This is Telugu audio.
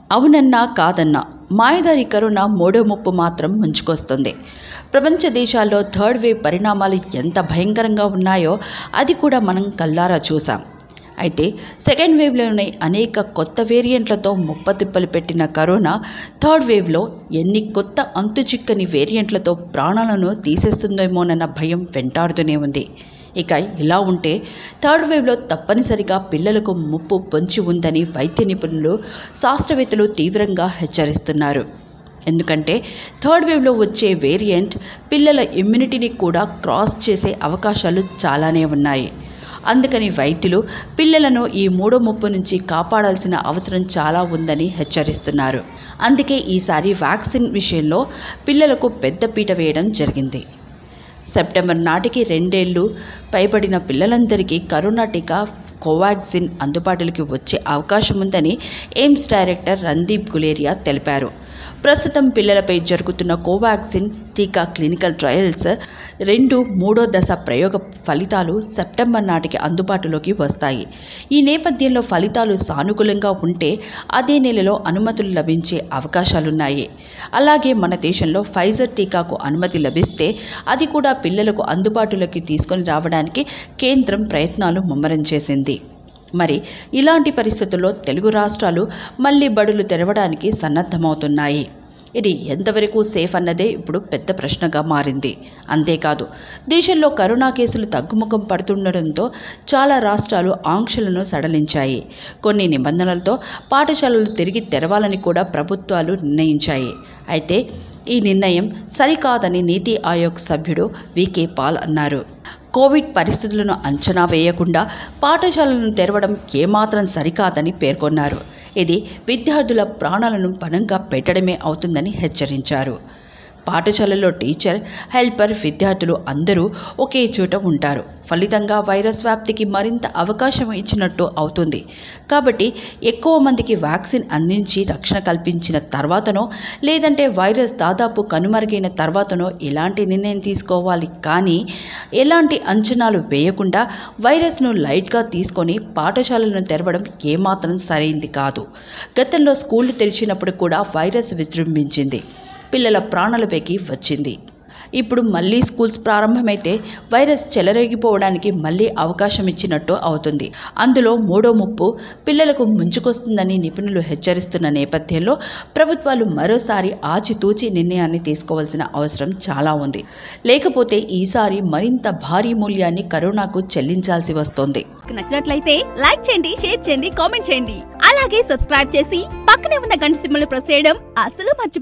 అవునన్నా కాదన్నా మాయదారి కరోనా మూడో ముప్పు మాత్రం ముంచుకొస్తుంది ప్రపంచ దేశాల్లో థర్డ్ వేవ్ పరిణామాలు ఎంత భయంకరంగా ఉన్నాయో అది కూడా మనం కల్లారా చూసాం అయితే సెకండ్ వేవ్లోనే అనేక కొత్త వేరియంట్లతో ముప్పతిప్పలు పెట్టిన కరోనా థర్డ్ వేవ్లో ఎన్ని కొత్త అంతుచిక్కని వేరియంట్లతో ప్రాణాలను తీసేస్తుందేమోనన్న భయం వెంటాడుతూనే ఉంది ఇక ఇలా ఉంటే థర్డ్ వేవ్లో తప్పనిసరిగా పిల్లలకు ముప్పు పొంచి ఉందని వైద్య నిపుణులు శాస్త్రవేత్తలు తీవ్రంగా హెచ్చరిస్తున్నారు ఎందుకంటే థర్డ్ వేవ్లో వచ్చే వేరియంట్ పిల్లల ఇమ్యూనిటీని కూడా క్రాస్ చేసే అవకాశాలు చాలానే ఉన్నాయి అందుకని వైద్యులు పిల్లలను ఈ మూడో ముప్పు నుంచి కాపాడాల్సిన అవసరం చాలా ఉందని హెచ్చరిస్తున్నారు అందుకే ఈసారి వ్యాక్సిన్ విషయంలో పిల్లలకు పెద్దపీట వేయడం జరిగింది సెప్టెంబర్ నాటికి రెండేళ్లు పైబడిన పిల్లలందరికీ కరోనా టీకా కోవాక్సిన్ అందుబాటులోకి వచ్చే అవకాశం ఉందని ఎయిమ్స్ డైరెక్టర్ రందీప్ గులేరియా తెలిపారు ప్రస్తుతం పిల్లలపై జరుగుతున్న కోవాక్సిన్ టీకా క్లినికల్ ట్రయల్స్ రెండు మూడో దశ ప్రయోగ ఫలితాలు సెప్టెంబర్ నాటికి అందుబాటులోకి వస్తాయి ఈ నేపథ్యంలో ఫలితాలు సానుకూలంగా ఉంటే అదే నెలలో అనుమతులు లభించే అవకాశాలున్నాయి అలాగే మన దేశంలో ఫైజర్ టీకాకు అనుమతి లభిస్తే అది కూడా పిల్లలకు అందుబాటులోకి తీసుకొని రావడానికి కేంద్రం ప్రయత్నాలు ముమ్మరం చేసింది మరి ఇలాంటి పరిస్థితుల్లో తెలుగు రాష్ట్రాలు మళ్ళీ బడులు తెరవడానికి సన్నద్ధమవుతున్నాయి ఇది ఎంతవరకు సేఫ్ అన్నదే ఇప్పుడు పెద్ద ప్రశ్నగా మారింది అంతేకాదు దేశంలో కరోనా కేసులు తగ్గుముఖం పడుతుండడంతో చాలా రాష్ట్రాలు ఆంక్షలను సడలించాయి కొన్ని నిబంధనలతో పాఠశాలలు తిరిగి తెరవాలని కూడా ప్రభుత్వాలు నిర్ణయించాయి అయితే ఈ నిర్ణయం సరికాదని నీతి ఆయోగ్ సభ్యుడు వికే పాల్ అన్నారు కోవిడ్ పరిస్థితులను అంచనా వేయకుండా పాఠశాలలను తెరవడం ఏమాత్రం సరికాదని పేర్కొన్నారు ఇది విద్యార్థుల ప్రాణాలను పణంగా పెట్టడమే అవుతుందని హెచ్చరించారు పాఠశాలలో టీచర్ హెల్పర్ విద్యార్థులు అందరూ ఒకే చోట ఉంటారు ఫలితంగా వైరస్ వ్యాప్తికి మరింత అవకాశం ఇచ్చినట్టు అవుతుంది కాబట్టి ఎక్కువ మందికి వ్యాక్సిన్ అందించి రక్షణ కల్పించిన తర్వాతనో లేదంటే వైరస్ దాదాపు కనుమరుగైన తర్వాతనో ఎలాంటి నిర్ణయం తీసుకోవాలి కానీ ఎలాంటి అంచనాలు వేయకుండా వైరస్ను లైట్గా తీసుకొని పాఠశాలలను తెరవడం ఏమాత్రం సరైంది కాదు గతంలో స్కూళ్లు తెరిచినప్పుడు కూడా వైరస్ విజృంభించింది పిల్లల ప్రాణాలపైకి వచ్చింది ఇప్పుడు మళ్ళీ స్కూల్స్ ప్రారంభమైతే వైరస్ చెలరేగిపోవడానికి మళ్ళీ అవకాశం ఇచ్చినట్టు అవుతుంది అందులో మూడో ముప్పు పిల్లలకు ముంచుకొస్తుందని నిపుణులు హెచ్చరిస్తున్న నేపథ్యంలో ప్రభుత్వాలు మరోసారి ఆచితూచి నిర్ణయాన్ని తీసుకోవాల్సిన అవసరం చాలా ఉంది లేకపోతే ఈసారి మరింత భారీ మూల్యాన్ని కరోనాకు చెల్లించాల్సి వస్తోంది మీకు నచ్చినట్లయితే లైక్ చేయండి షేర్ చేయండి కామెంట్ చేయండి అలాగే సబ్స్క్రైబ్ చేసి పక్కనే ఉన్న గంట సింబల్ ప్రెస్ చేయడం అస్సలు మర్చిపోకండి